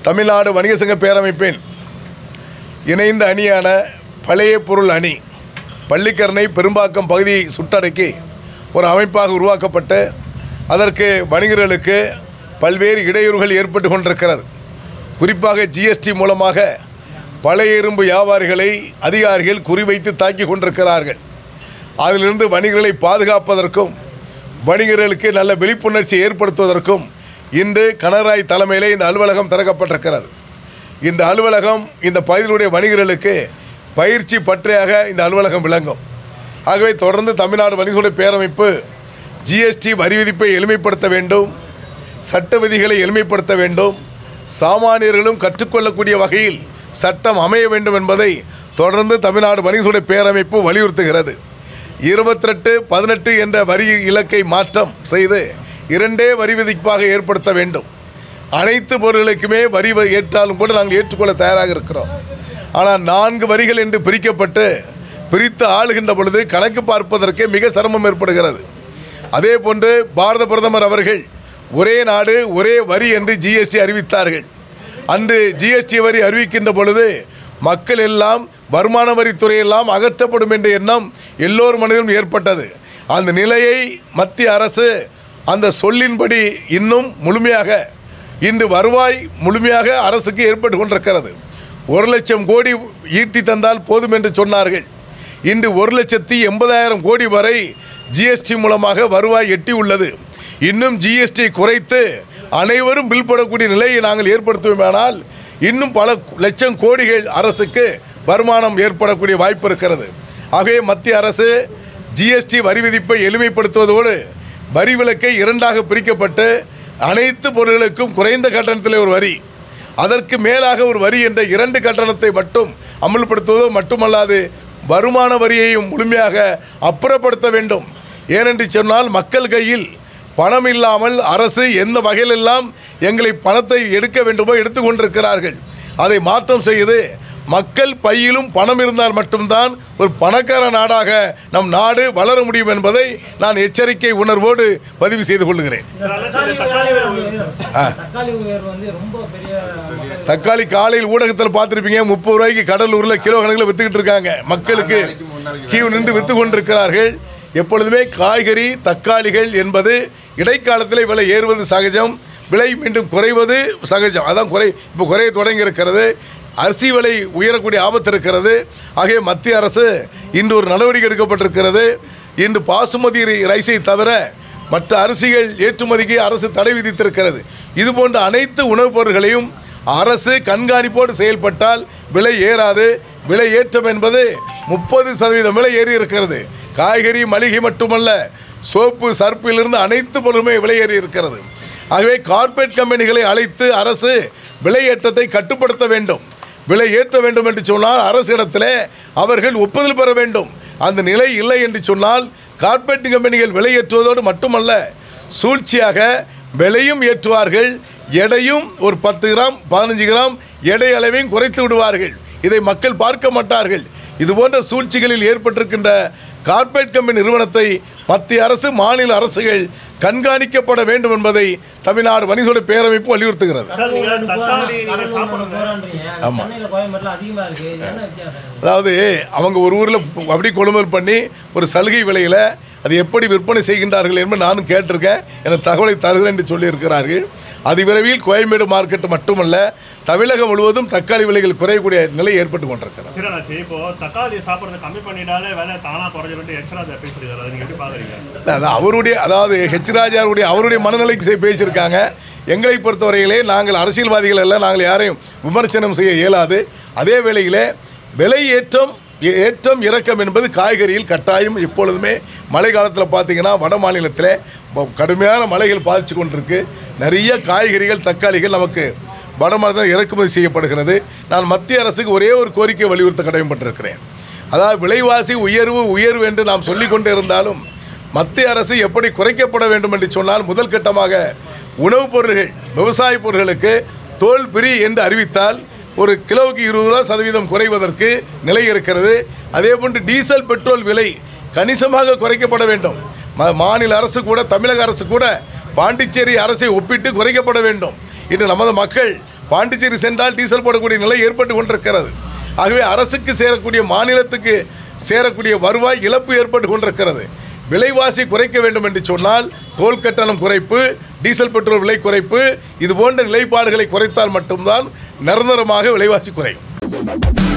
தமிழ்நாடு வணிக சங்க பேரமைப்பின் இணைந்த அணியான பழைய பொருள் அணி பள்ளிக்கரணை பெரும்பாக்கம் பகுதியை சுட்டடக்கி ஒரு அமைப்பாக உருவாக்கப்பட்டு அதற்கு வணிகர்களுக்கு பல்வேறு இடையூறுகள் ஏற்பட்டு கொண்டிருக்கிறது குறிப்பாக ஜிஎஸ்டி மூலமாக பழைய இரும்பு வியாபாரிகளை அதிகாரிகள் குறிவைத்து தாக்கி கொண்டிருக்கிறார்கள் அதிலிருந்து வணிகர்களை பாதுகாப்பதற்கும் வணிகர்களுக்கு நல்ல விழிப்புணர்ச்சி ஏற்படுத்துவதற்கும் இன்று கனராய் தலைமையிலே இந்த அலுவலகம் திறக்கப்பட்டிருக்கிறது இந்த அலுவலகம் இந்த பகுதியிலுடைய வணிகர்களுக்கு பயிற்சி பற்றையாக இந்த அலுவலகம் விளங்கும் ஆகவே தொடர்ந்து தமிழ்நாடு வணிகர்களுடைய பேரமைப்பு ஜிஎஸ்டி வரி விதிப்பை எளிமைப்படுத்த வேண்டும் சட்ட விதிகளை எளிமைப்படுத்த வேண்டும் சாமானியர்களும் கற்றுக்கொள்ளக்கூடிய வகையில் சட்டம் அமைய வேண்டும் என்பதை தொடர்ந்து தமிழ்நாடு வணிகர்களுடைய பேரமைப்பு வலியுறுத்துகிறது இருபத்தி ரெட்டு பதினெட்டு என்ற வரி இலக்கை மாற்றம் செய்து இரண்டே வரி விதிப்பாக ஏற்படுத்த வேண்டும் அனைத்து பொருட்களுக்குமே வரி வ- ஏற்றாலும் கூட நாங்கள் ஏற்றுக்கொள்ள தயாராக இருக்கிறோம் ஆனால் நான்கு வரிகள் என்று பிரிக்கப்பட்டு பிரித்து ஆளுகின்ற பொழுது கணக்கு பார்ப்பதற்கே மிக சிரமம் ஏற்படுகிறது அதே போன்று பாரத பிரதமர் அவர்கள் ஒரே நாடு ஒரே வரி என்று ஜிஎஸ்டி அறிவித்தார்கள் அன்று ஜிஎஸ்டி வரி அறிவிக்கின்ற பொழுது மக்கள் எல்லாம் வருமான வரித்துறையெல்லாம் அகற்றப்படும் என்ற எண்ணம் எல்லோர் மனதிலும் ஏற்பட்டது அந்த நிலையை மத்திய அரசு அந்த சொல்லின்படி இன்னும் முழுமையாக இன்று வருவாய் முழுமையாக அரசுக்கு ஏற்பட்டு கொண்டிருக்கிறது ஒரு லட்சம் கோடி ஈட்டி தந்தால் போதும் என்று சொன்னார்கள் இன்று ஒரு லட்சத்தி எண்பதாயிரம் கோடி வரை ஜிஎஸ்டி மூலமாக வருவாய் எட்டி உள்ளது இன்னும் ஜிஎஸ்டி குறைத்து அனைவரும் பில் போடக்கூடிய நிலையை நாங்கள் ஏற்படுத்துவோமானால் இன்னும் பல லட்சம் கோடிகள் அரசுக்கு வருமானம் ஏற்படக்கூடிய வாய்ப்பு இருக்கிறது ஆகவே மத்திய அரசு ஜிஎஸ்டி வரி விதிப்பை எளிமைப்படுத்துவதோடு வரி விலக்கை இரண்டாக பிரிக்கப்பட்டு அனைத்து பொருட்களுக்கும் குறைந்த கட்டணத்தில் ஒரு வரி அதற்கு மேலாக ஒரு வரி என்ற இரண்டு கட்டணத்தை மட்டும் அமல்படுத்துவதோ மட்டுமல்லாது வருமான வரியையும் முழுமையாக அப்புறப்படுத்த வேண்டும் ஏனென்று சொன்னால் மக்கள் கையில் பணம் இல்லாமல் அரசு எந்த வகையிலெல்லாம் எங்களை பணத்தை எடுக்க வேண்டுமோ எடுத்து கொண்டிருக்கிறார்கள் அதை மாற்றம் செய்து மக்கள் பையிலும் பணம் இருந்தால் மட்டும்தான் ஒரு பணக்கார நாடாக நம் நாடு வளர முடியும் என்பதை நான் எச்சரிக்கை உணர்வோடு பதிவு செய்து கொள்கிறேன் இந்த தக்காளி தக்காளி விலை விலை உயர்வு. ஆ. தக்காளி உயர்வு வந்து ரொம்ப பெரிய மக்களுக்கு தக்காளி காலையில் ஊடகத்தில் பார்த்துருப்பீங்க முப்பது ரூபாய்க்கு கடலூரில் கிலோ கணக்கில் வித்துக்கிட்டு இருக்காங்க மக்களுக்கு கியூ நின்று வித்து கொண்டிருக்கிறார்கள் எப்பொழுதுமே காய்கறி தக்காளிகள் என்பது இடைக்காலத்தில் விலை ஏறுவது சகஜம் விலை மீண்டும் குறைவது சகஜம் அதான் குறை இப்போ குறைய தொடங்கி இருக்கிறது அரிசி விலை உயரக்கூடிய ஆபத்து இருக்கிறது ஆகவே மத்திய அரசு இன்று ஒரு நடவடிக்கை எடுக்கப்பட்டிருக்கிறது இன்று பாசுமதி ரைஸை தவிர மற்ற அரிசிகள் ஏற்றுமதிக்கு அரசு தடை விதித்திருக்கிறது இது போன்ற அனைத்து உணவுப் பொருட்களையும் அரசு கண்காணிப்போடு செயல்பட்டால் விலை ஏறாது விலை ஏற்றம் என்பது முப்பது சதவீதம் விலை ஏறி இருக்கிறது காய்கறி மளிகை மட்டுமல்ல சோப்பு சர்ப்பிலிருந்து அனைத்து பொருளுமே விலை ஏறி இருக்கிறது ஆகவே கார்ப்பரேட் கம்பெனிகளை அழைத்து அரசு விலை ஏற்றத்தை கட்டுப்படுத்த வேண்டும் விலை ஏற்ற வேண்டும் என்று சொன்னால் அரசு இடத்திலே அவர்கள் ஒப்புதல் பெற வேண்டும் அந்த நிலை இல்லை என்று சொன்னால் கார்ப்பரேட் கம்பெனிகள் விலை ஏற்றுவதோடு மட்டுமல்ல சூழ்ச்சியாக விலையும் ஏற்றுவார்கள் எடையும் ஒரு பத்து கிராம் பதினஞ்சு கிராம் எடை அளவையும் குறைத்து விடுவார்கள் இதை மக்கள் பார்க்க மாட்டார்கள் இது போன்ற சூழ்ச்சிகளில் ஏற்பட்டிருக்கின்ற கார்ப்பரேட் கம்பெனி நிறுவனத்தை மத்திய அரசு மாநில அரசுகள் கண்காணிக்கப்பட வேண்டும் என்பதை தமிழ்நாடு வணிகோட பேரமைப்பு வலியுறுத்துகிறது சார், நீங்க கடலூர்ல தக்காளி நீங்க கடலூர்ல சாப்பிடுங்க. போராடுறீங்க. ஆமா. சென்னையில கோயம்பேட்டில் அதிகமா இருக்கு இது என்ன வித்தியாசம் அதாவது அவங்க ஒரு ஊரில் அப்படி கொள்முதல் பண்ணி ஒரு சலுகை விலையில் அது எப்படி விற்பனை செய்கின்றார்கள் என்று நானும் கேட்டிருக்கேன் எனக்கு தகவலை தருகிறேன் என்று சொல்லியிருக்கிறார்கள் அது விரைவில் கோயம்பேடு மார்க்கெட் மட்டுமல்ல தமிழகம் முழுவதும் தக்காளி விலைகள் குறையக்கூடிய நிலை ஏற்பட்டு கொண்டிருக்கிறது சீரனாச்சு இப்போ தக்காளி சாப்பிட்றத கம்மி பண்ணிட்டாலே விலை தானா குறைஞ்சிட்டு எக்ஸ்ட்ரா பேசுறீங்க அதை நீங்க எப்படி பாக்குறீங்க இல்ல, அது அவருடைய அதாவது ஹெச் ராஜாவுடைய அவருடைய மனநிலைக்கு செய் பேசியிருக்காங்க எங்களை பொறுத்தவரையிலே நாங்கள் அரசியல்வாதிகள் எல்லாம் நாங்கள் யாரையும் விமர்சனம் செய்ய இயலாது அதே வேளையிலே விலை ஏற்றம் ஏ- ஏற்றம் இறக்கம் என்பது காய்கறியில் கட்டாயம் எப்பொழுதுமே மழை காலத்தில் பார்த்தீங்கன்னா வட மாநிலத்தில் ப- கடுமையான மழைகள் பாதிச்சு கொண்டிருக்கு நிறைய காய்கறிகள் தக்காளிகள் நமக்கு வட மாநிலத்தில் இறக்குமதி செய்யப்படுகிறது நான் மத்திய அரசுக்கு ஒரே ஒரு கோரிக்கை வலியுறுத்த கடமைப்பட்டிருக்கிறேன் அதாவது விலைவாசி உயர்வு உயர்வு என்று நாம் சொல்லிக் கொண்டு இருந்தாலும் மத்திய அரசு எப்படி குறைக்கப்பட வேண்டும் என்று சொன்னால் முதல் கட்டமாக உணவுப் பொருள்கள் விவசாய பொருட்களுக்கு தோல் பிரி என்று அறிவித்தால் ஒரு கிலோவுக்கு இருபது ரூபா சதவீதம் குறைவதற்கு நிலை இருக்கிறது அதே போன்று டீசல் பெட்ரோல் விலை கணிசமாக குறைக்கப்பட வேண்டும் ம- மாநில அரசு கூட தமிழக அரசு கூட பாண்டிச்சேரி அரசை ஒப்பிட்டு குறைக்கப்பட வேண்டும் இன்று நமது மக்கள் பாண்டிச்சேரி சென்றால் டீசல் போடக்கூடிய நிலை ஏற்பட்டு கொண்டிருக்கிறது ஆகவே அரசுக்கு சேரக்கூடிய மாநிலத்துக்கு சேரக்கூடிய வருவாய் இழப்பு ஏற்பட்டு கொண்டிருக்கிறது விலைவாசி குறைக்க வேண்டும் என்று சொன்னால் தோல் கட்டணம் குறைப்பு டீசல் பெட்ரோல் விலை குறைப்பு இது போன்ற நிலைப்பாடுகளை குறைத்தால் மட்டும்தான் நிரந்தரமாக விலைவாசி குறையும்